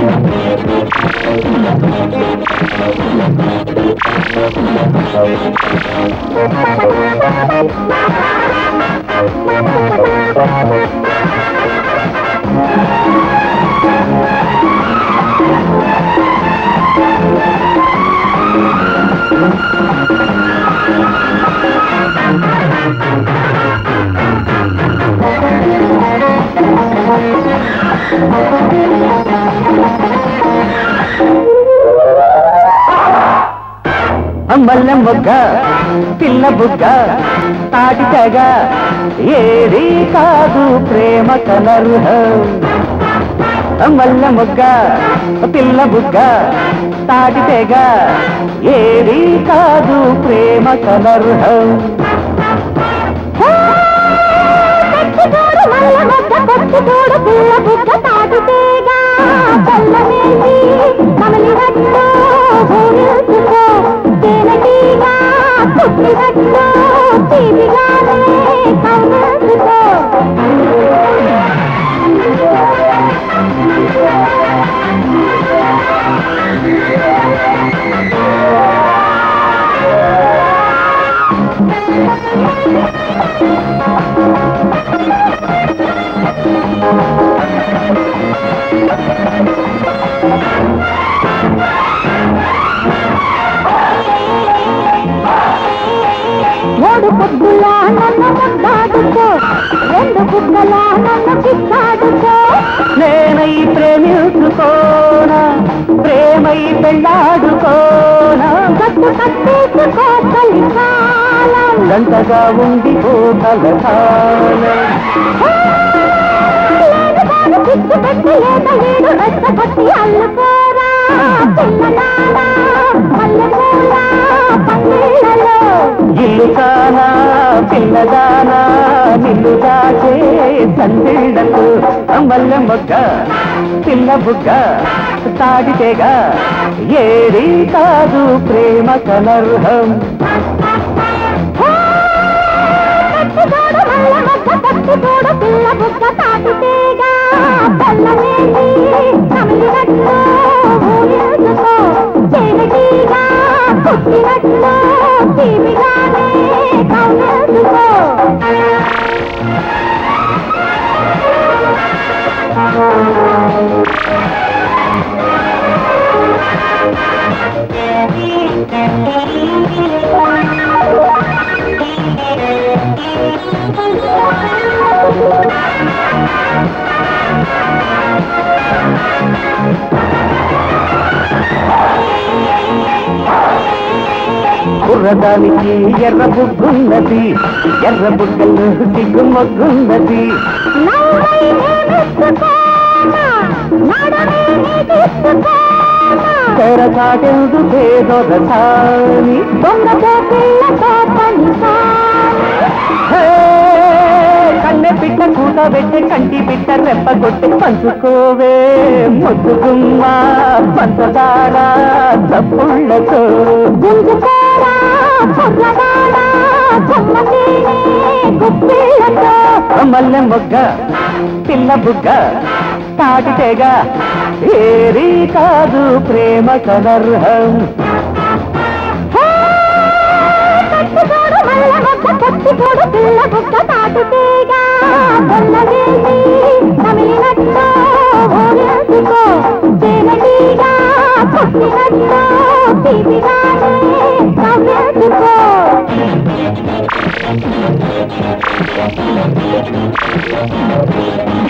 మల్ల మొగ్గ పిల్ల బుగ్గ తాటి తెగ ఏది కాదు ప్రేమ కలర్హం మల్ల మొగ్గ పిల్ల బుగ్గ తాటి తెగ ఏది కాదు ప్రేమ కలర్హం పచ్చితోడు మల్ల మొగ్గ పచ్చితోడు పిల్ల బుగ్గ తాటితేగా పల్లవేసి కమలినట్టు ఊరేసుకో తేనెటీగా పుట్టినట్టు తీపిగానే కవ్వేసుకో మూడు పొద్దులా నన్ను ముద్దాడుకో రెండు బుగ్గలా నన్ను కిక్కాడుకో నేనై ప్రేమించుకోనా ప్రేమై పెళ్ళాడుకోనా గట్టు కట్టేసుకో కలికాలం గంటగా ఉండిపో కలకాలం లేదుగాను పిచ్చి పెట్టి లేత ఏడు రెచ్చ పట్టి అల్లుకోరా చిన్ననాడా మల్లెపూల పందిళ్ళలో ఇల్లు కానా పిల్లగానా నిన్ను దాచే సందిళ్ళకు మల్ల మొగ్గ పిల్ల బుగ్గ తాడితేగా ఏది కాదు ప్రేమ కలర్హం పచ్చితోడు మల్ల మొగ్గ పచ్చితోడు పిల్ల బుగ్గ తాటితేగా బెల్లమేసి కమిలినట్లు ఊరేసుకో చెవిటీగా పుట్టినట్లు తీపిగానే కవ్వేసుకో కుర్రదానికి ఎర్ర బుగ్గున్నది ఎర్ర బుగ్గలు సిగ్గు మొగ్గున్నది నవ్వై నేమిచ్చుకోనా నడమే నీకిచ్చుకోనా తెర చాటెందుకే దొరసాని దొంగ పోపిళ్ళతో పనిసాని హే, కన్నె పిట్ట కూత పెట్టి కంటి పిట్ట రెప్ప కొట్టి పంచుకోవే ముద్దుగుమ్మ పంచదార చప్పుళ్ళతో గుంజుకోరా కుర్రదాడా కొమ్మతేనే గుప్పిళ్ళతో మల్లె మొగ్గ పిల్ల బుగ్గ తాటితేగా ఏది కాదు ప్రేమ కలర్హం పచ్చితోడు మల్ల మొగ్గ పచ్చితోడు పిల్ల బుగ్గ తాటితేగా బొల్లవేసి కమిలినట్టు ఊరేసుకో తేనెటీగా పుట్టినట్టు తీపిగానే కవ్వేసుకో